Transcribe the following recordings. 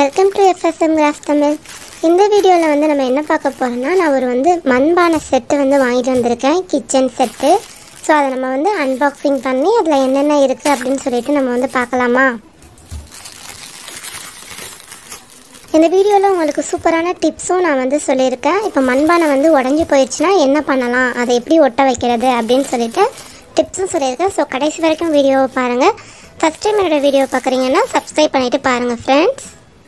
welcome to FSM craft Tamil இந்த வீடியோவில் வந்து நம்ம என்ன பார்க்க போகிறோம்னா நான் ஒரு வந்து மண்பானை செட்டு வந்து வாங்கிட்டு வந்திருக்கேன் கிச்சன் செட்டு ஸோ அதை நம்ம வந்து அன்பாக்சிங் பண்ணி அதில் என்னென்ன இருக்குது அப்படின்னு சொல்லிட்டு நம்ம வந்து பார்க்கலாமா இந்த வீடியோவில் உங்களுக்கு சூப்பரான டிப்ஸும் நான் வந்து சொல்லியிருக்கேன் இப்போ மண்பானை வந்து உடஞ்சி போயிடுச்சுன்னா என்ன பண்ணலாம் அதை எப்படி ஒட்ட வைக்கிறது அப்படின்னு சொல்லிட்டு டிப்ஸும் சொல்லியிருக்கேன் ஸோ கடைசி வரைக்கும் வீடியோவை பாருங்கள் ஃபஸ்ட் டைம் என்னோட வீடியோ பார்க்குறீங்கன்னா சப்ஸ்கிரைப் பண்ணிவிட்டு பாருங்கள் ஃப்ரெண்ட்ஸ்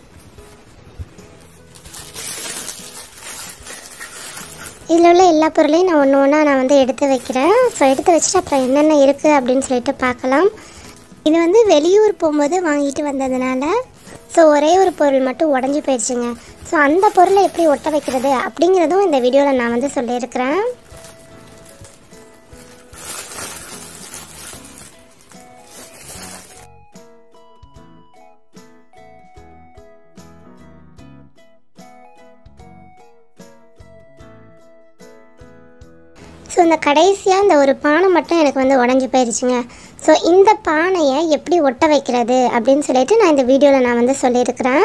இதில் உள்ள எல்லா பொருளையும் நான் ஒன்று ஒன்றா நான் வந்து எடுத்து வைக்கிறேன் ஸோ எடுத்து வச்சுட்டு அப்புறம் என்னென்ன இருக்குது அப்படின்னு சொல்லிட்டு பார்க்கலாம் இது வந்து வெளியூர் போகும்போது வாங்கிட்டு வந்ததுனால ஸோ ஒரே ஒரு பொருள் மட்டும் உடஞ்சி போயிடுச்சுங்க ஸோ அந்த பொருளை எப்படி ஒட்ட வைக்கிறது அப்படிங்கிறதும் இந்த வீடியோவில் நான் வந்து சொல்லியிருக்கிறேன் ஸோ இந்த கடைசியாக இந்த ஒரு பானை மட்டும் எனக்கு வந்து உடஞ்சி போயிடுச்சுங்க ஸோ இந்த பானையை எப்படி ஒட்ட வைக்கிறது அப்படின்னு சொல்லிட்டு நான் இந்த வீடியோவில் நான் வந்து சொல்லியிருக்கிறேன்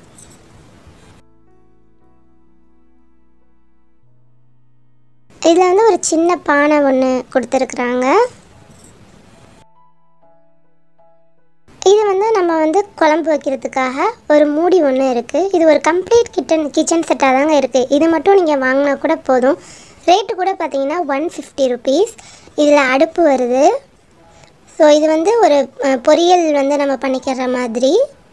இதில் வந்து ஒரு சின்ன பானை ஒன்று கொடுத்துருக்குறாங்க இது வந்து நம்ம வந்து குழம்பு வைக்கிறதுக்காக ஒரு மூடி ஒன்று இருக்குது இது ஒரு கம்ப்ளீட் கிச்சன் கிச்சன் செட்டாக தாங்க இருக்குது இது மட்டும் நீங்கள் வாங்கினா கூட போதும் ரேட்டு கூட பார்த்தீங்கன்னா ஒன் ஃபிஃப்டி ருபீஸ் இதில் அடுப்பு வருது ஸோ இது வந்து ஒரு அஹ், பொரியல் வந்து நம்ம பண்ணிக்கிற மாதிரி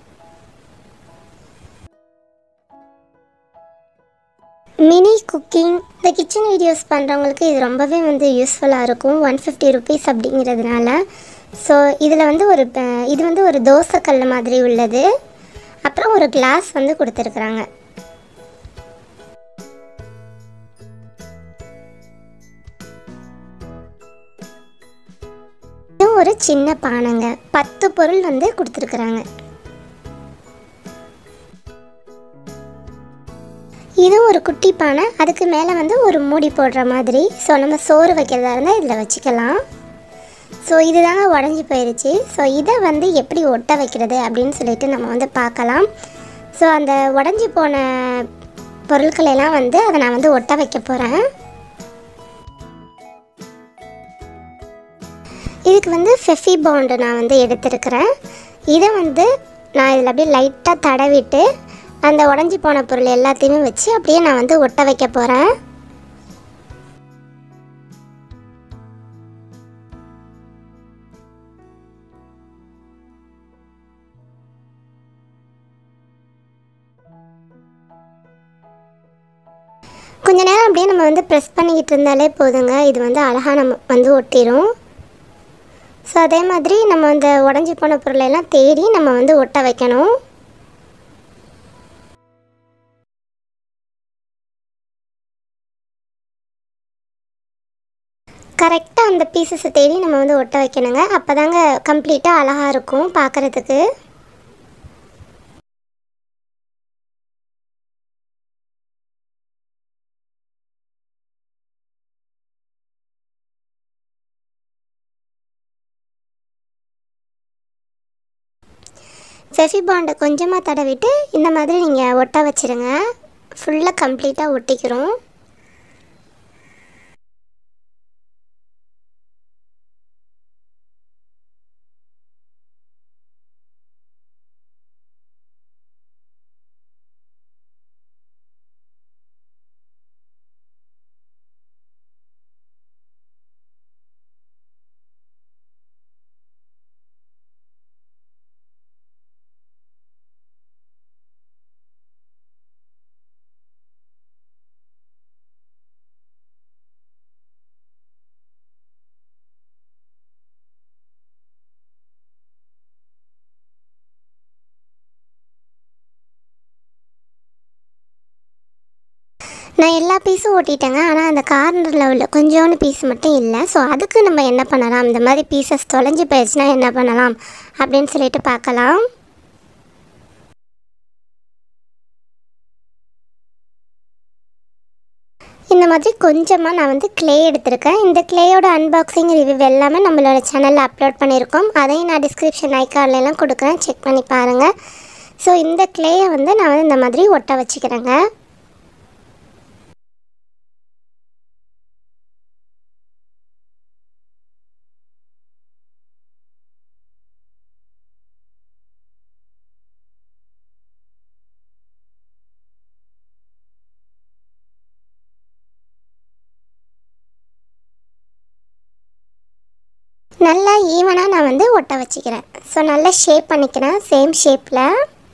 மினி குக்கிங் இந்த கிச்சன் வீடியோஸ் பண்ணுறவங்களுக்கு இது ரொம்பவே வந்து யூஸ்ஃபுல்லாக இருக்கும் ஒன் ஃபிஃப்டி ருபீஸ் அப்படிங்கிறதுனால ஸோ இதில் வந்து ஒரு அஹ், இது வந்து ஒரு தோசைக்கல் மாதிரி உள்ளது அப்புறம் ஒரு கிளாஸ் வந்து கொடுத்துருக்குறாங்க இதுவும் ஒரு சின்ன பானைங்க பத்து பொருள் வந்து கொடுத்துருக்குறாங்க இதுவும் ஒரு குட்டி பானை அதுக்கு மேலே வந்து ஒரு மூடி போடுற மாதிரி ஸோ நம்ம சோறு வைக்கிறதா இருந்தால் இதில் வச்சுக்கலாம் ஸோ இதுதாங்க உடஞ்சி போயிடுச்சு ஸோ இதை வந்து எப்படி ஒட்ட வைக்கிறது அப்படின்னு சொல்லிட்டு நம்ம வந்து பார்க்கலாம் ஸோ அந்த உடஞ்சி போன பொருட்களை எல்லாம் வந்து அதை நான் வந்து ஒட்ட வைக்க போகிறேன் இதுக்கு வந்து ஃபெஃபி பாண்டு நான் வந்து எடுத்திருக்கிறேன் இதை வந்து நான் இதில் அப்படியே லைட்டாக தடவிட்டு அந்த உடஞ்சி போன பொருள் எல்லாத்தையுமே வச்சு அப்படியே நான் வந்து ஒட்ட வைக்க போகிறேன் கொஞ்ச நேரம் அப்படியே நம்ம வந்து ப்ரெஸ் பண்ணிக்கிட்டு இருந்தாலே போதுங்க இது வந்து அழகாக நம்ம வந்து ஒட்டிடும் ஸோ அதே மாதிரி நம்ம அந்த உடஞ்சி போன பொருளை எல்லாம் தேடி நம்ம வந்து ஒட்ட வைக்கணும் கரெக்டாக அந்த பீசஸை தேடி நம்ம வந்து ஒட்ட வைக்கணுங்க அப்போ தாங்க கம்ப்ளீட்டாக அழகாக இருக்கும் பார்க்குறதுக்கு ஃபெஃபி பாண்டை கொஞ்சமாக தடவிட்டு இந்த மாதிரி நீங்கள் ஒட்ட வச்சிருங்க ஃபுல்லாக கம்ப்ளீட்டாக ஒட்டிக்கிறோம் நான் எல்லா பீஸும் ஓட்டிட்டேங்க ஆனால் அந்த கார்னரில் உள்ள கொஞ்சோண்டு பீஸ் மட்டும் இல்லை ஸோ அதுக்கு நம்ம என்ன பண்ணலாம் இந்த மாதிரி பீசஸ் தொலைஞ்சு போயிடுச்சுன்னா என்ன பண்ணலாம் அப்படின்னு சொல்லிட்டு பார்க்கலாம் இந்த மாதிரி கொஞ்சமாக நான் வந்து க்ளே எடுத்திருக்கேன் இந்த க்ளேயோட அன்பாக்சிங் ரிவ்யூ எல்லாமே நம்மளோட சேனலில் அப்லோட் பண்ணியிருக்கோம் அதையும் நான் டிஸ்கிரிப்ஷன் ஐக்கார்லாம் கொடுக்குறேன் செக் பண்ணி பாருங்கள் ஸோ இந்த கிளேயை வந்து நான் வந்து இந்த மாதிரி ஒட்ட வச்சுக்கிறேங்க நல்லா ஈவனாக நான் வந்து ஒட்ட வச்சுக்கிறேன் ஸோ நல்லா ஷேப் பண்ணிக்கிறேன் சேம் ஷேப்பில்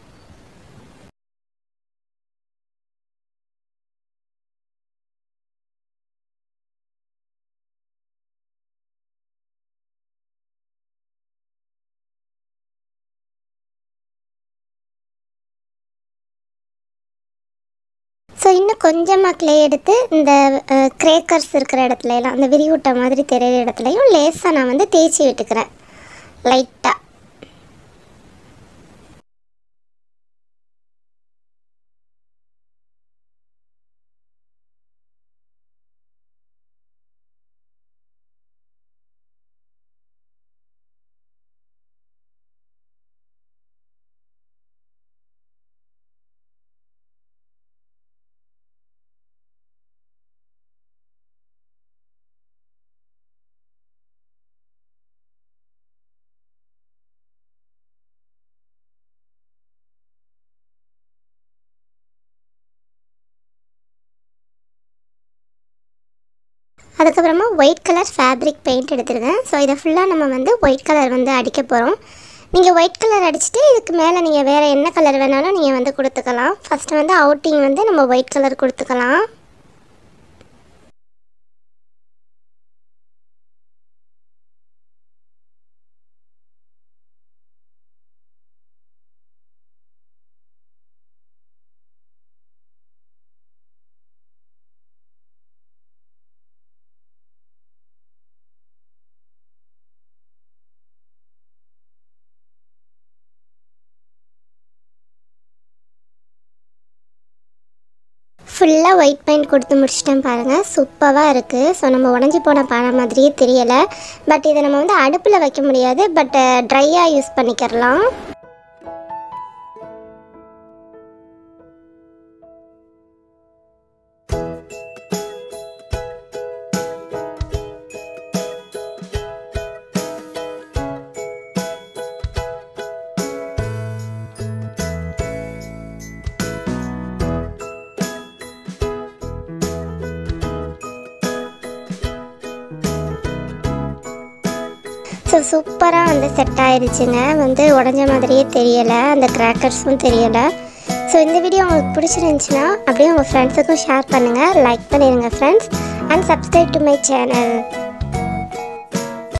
ஸோ இன்னும் கொஞ்சமாக க்ளே எடுத்து இந்த கிரேக்கர்ஸ் இருக்கிற இடத்துல எல்லாம் அந்த விரிவுட்ட மாதிரி தெரியிற இடத்துலையும் லேசாக நான் வந்து தேய்ச்சி விட்டுக்கிறேன் லைட்டாக அதுக்கப்புறமா ஒயிட் கலர் ஃபேப்ரிக் பெயிண்ட் எடுத்துருக்கேன் ஸோ இதை ஃபுல்லாக நம்ம வந்து ஒயிட் கலர் வந்து அடிக்க போகிறோம் நீங்கள் ஒயிட் கலர் அடிச்சுட்டு இதுக்கு மேலே நீங்கள் வேறு என்ன கலர் வேணாலும் நீங்கள் வந்து கொடுத்துக்கலாம் ஃபஸ்ட்டு வந்து அவுட்டிங் வந்து நம்ம ஒயிட் கலர் கொடுத்துக்கலாம் ஃபுல்லாக ஒயிட் பெயிண்ட் கொடுத்து முடிச்சிட்டேன் பாருங்கள் சூப்பராக இருக்குது ஸோ நம்ம உடஞ்சி போன பழம் மாதிரியே தெரியலை பட் இதை நம்ம வந்து அடுப்பில் வைக்க முடியாது பட் ட்ரையாக யூஸ் பண்ணிக்கிறலாம் ஸோ சூப்பராக வந்து செட் ஆயிருச்சுங்க வந்து உடஞ்ச மாதிரியே தெரியலை அந்த கிராக்கர்ஸும் தெரியலை ஸோ இந்த வீடியோ உங்களுக்கு பிடிச்சிருந்துச்சுன்னா அப்படியே உங்கள் ஃப்ரெண்ட்ஸுக்கும் ஷேர் பண்ணுங்கள் லைக் பண்ணிடுங்க friends and subscribe to my channel